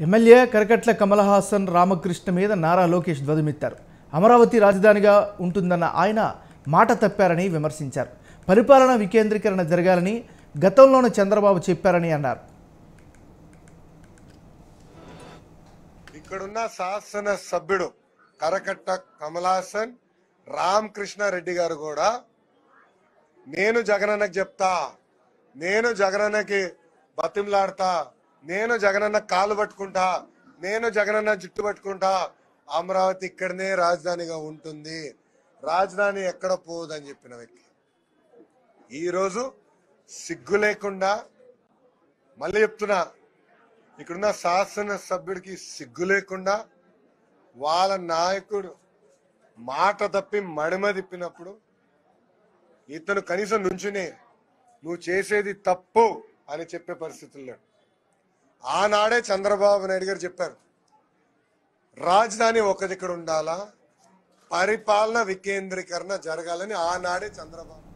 MLA Karakatla Kamal Haasan Ramakrishna మీద నారా లోకేష్ ధ్వజమెత్తారు అమరావతి రాజధానిగా ఉంటుందన్న ఆయన మాట తప్పారని విమర్శించారు పరిపాలన వికేంద్రీకరణ జరగాలని గతంలోనే చంద్రబాబు చెప్పారని అన్నారు ఇక్కడున్న శాసన సభ్యుడు కరకట్ట కమలాసన్ రామకృష్ణ రెడ్డి గారు కూడా నేను జగనన్నకి చెప్తా నేను జగనన్నకి బతిమలాడతా నేను జగనన్న కాలు పట్టుకుంటా నేను జగనన్న జుట్టు పట్టుకుంటా అమరావతి ఇక్కడనే రాజధానిగా ఉంటుంది రాజధాని ఎక్కడ పోదని చెప్పిన వ్యక్తి ఈరోజు సిగ్గు లేకుండా మళ్ళీ చెప్తున్నా ఇక్కడున్న శాసన సభ్యుడికి సిగ్గు లేకుండా వాళ్ళ నాయకుడు మాట తప్పి మడిమ తిప్పినప్పుడు ఇతను కనీసం నుంచునే నువ్వు చేసేది తప్పు అని చెప్పే పరిస్థితుల్లో ఆనాడే చంద్రబాబు నాయుడు గారు చెప్పారు రాజధాని ఒక దగ్గర ఉండాలా పరిపాలన వికేంద్రీకరణ జరగాలని ఆనాడే చంద్రబాబు